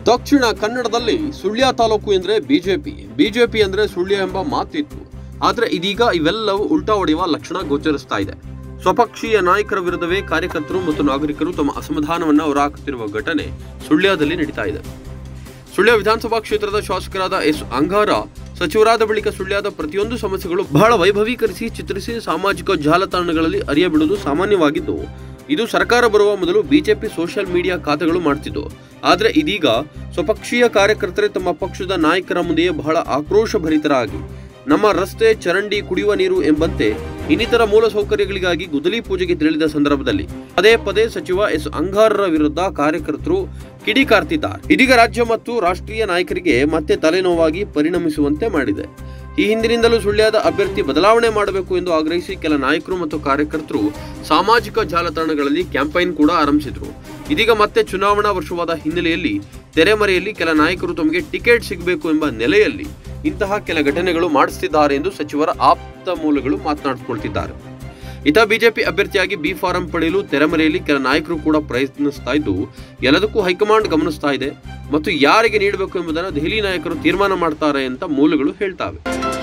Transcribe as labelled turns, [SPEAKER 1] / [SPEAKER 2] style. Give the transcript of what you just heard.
[SPEAKER 1] ದಕ್ಷಿಣ ಕನ್ನಡದಲ್ಲಿ ಸುಳ್ಯ ತಾಲೂಕು ಎಂದ್ರೆ ಬಿಜೆಪಿ ಬಿಜೆಪಿ ಅಂದ್ರೆ ಸುಳ್ಯ ಎಂಬ ಮಾತಿತ್ತು ಆದ್ರೆ ಇದೀಗ ಇವೆಲ್ಲವೂ ಉಲ್ಟಾ ಹೊಡೆಯುವ ಲಕ್ಷಣ ಗೋಚರಿಸ್ತಾ ಇದೆ ಸ್ವಪಕ್ಷೀಯ ನಾಯಕರ ವಿರುದ್ಧವೇ ಕಾರ್ಯಕರ್ತರು ಮತ್ತು ನಾಗರಿಕರು ತಮ್ಮ ಅಸಮಾಧಾನವನ್ನ ಹೊರಹಾಕುತ್ತಿರುವ ಘಟನೆ ಸುಳ್ಯದಲ್ಲಿ ನಡೀತಾ ಇದೆ ಸುಳ್ಯ ವಿಧಾನಸಭಾ ಕ್ಷೇತ್ರದ ಶಾಸಕರಾದ ಎಸ್ ಅಂಗಾರ ಸಚಿವರಾದ ಬಳಿಕ ಸುಳ್ಯದ ಪ್ರತಿಯೊಂದು ಸಮಸ್ಯೆಗಳು ಬಹಳ ವೈಭವೀಕರಿಸಿ ಚಿತ್ರಿಸಿ ಸಾಮಾಜಿಕ ಜಾಲತಾಣಗಳಲ್ಲಿ ಅರಿಯಬಿಡುವುದು ಸಾಮಾನ್ಯವಾಗಿದ್ದು ಇದು ಸರ್ಕಾರ ಬರುವ ಮೊದಲು ಬಿಜೆಪಿ ಸೋಷಿಯಲ್ ಮೀಡಿಯಾ ಖಾತೆಗಳು ಮಾಡ್ತಿದ್ದು ಆದರೆ ಇದೀಗ ಸ್ವಪಕ್ಷೀಯ ಕಾರ್ಯಕರ್ತರೇ ತಮ್ಮ ಪಕ್ಷದ ನಾಯಕರ ಮುಂದೆಯೇ ಬಹಳ ಆಕ್ರೋಶಭರಿತರಾಗಿ ನಮ್ಮ ರಸ್ತೆ ಚರಂಡಿ ಕುಡಿಯುವ ನೀರು ಎಂಬಂತೆ ಇನ್ನಿತರ ಮೂಲ ಸೌಕರ್ಯಗಳಿಗಾಗಿ ಗುದಲಿ ಪೂಜೆಗೆ ತೆರಳಿದ ಸಂದರ್ಭದಲ್ಲಿ ಪದೇ ಪದೇ ಸಚಿವ ಎಸ್ ಅಂಗಾರರ ವಿರುದ್ಧ ಕಾರ್ಯಕರ್ತರು ಕಿಡಿಕಾರ್ತಿದ್ದಾರೆ ಇದೀಗ ರಾಜ್ಯ ಮತ್ತು ರಾಷ್ಟ್ರೀಯ ನಾಯಕರಿಗೆ ಮತ್ತೆ ತಲೆನೋವಾಗಿ ಪರಿಣಮಿಸುವಂತೆ ಮಾಡಿದೆ ಈ ಹಿಂದಿನಿಂದಲೂ ಸುಳ್ಯದ ಅಭ್ಯರ್ಥಿ ಬದಲಾವಣೆ ಮಾಡಬೇಕು ಎಂದು ಆಗ್ರಹಿಸಿ ಕೆಲ ನಾಯಕರು ಮತ್ತು ಕಾರ್ಯಕರ್ತರು ಸಾಮಾಜಿಕ ಜಾಲತಾಣಗಳಲ್ಲಿ ಕ್ಯಾಂಪೈನ್ ಕೂಡ ಆರಂಭಿಸಿದರು ಇದೀಗ ಮತ್ತೆ ಚುನಾವಣಾ ವರ್ಷವಾದ ಹಿನ್ನೆಲೆಯಲ್ಲಿ ತೆರೆಮರೆಯಲ್ಲಿ ಕೆಲ ನಾಯಕರು ತಮಗೆ ಟಿಕೆಟ್ ಸಿಗಬೇಕು ಎಂಬ ನೆಲೆಯಲ್ಲಿ ಇಂತಹ ಕೆಲ ಘಟನೆಗಳು ಮಾಡಿಸುತ್ತಿದ್ದಾರೆ ಎಂದು ಸಚಿವರ ಆಪ್ತ ಮೂಲಗಳು ಮಾತನಾಡಿಕೊಳ್ತಿದ್ದಾರೆ ಇತ ಬಿಜೆಪಿ ಅಭ್ಯರ್ಥಿಯಾಗಿ ಬಿ ಫಾರಂ ಪಡೆಯಲು ತೆರೆಮರೆಯಲ್ಲಿ ಕೆಲ ನಾಯಕರು ಕೂಡ ಪ್ರಯತ್ನಿಸ್ತಾ ಇದ್ದು ಎಲ್ಲದಕ್ಕೂ ಹೈಕಮಾಂಡ್ ಗಮನಿಸ್ತಾ ಇದೆ ಮತ್ತು ಯಾರಿಗೆ ನೀಡಬೇಕು ಎಂಬುದನ್ನು ದೆಹಲಿ ನಾಯಕರು ತೀರ್ಮಾನ ಮಾಡ್ತಾರೆ ಅಂತ ಮೂಲಗಳು ಹೇಳ್ತಾವೆ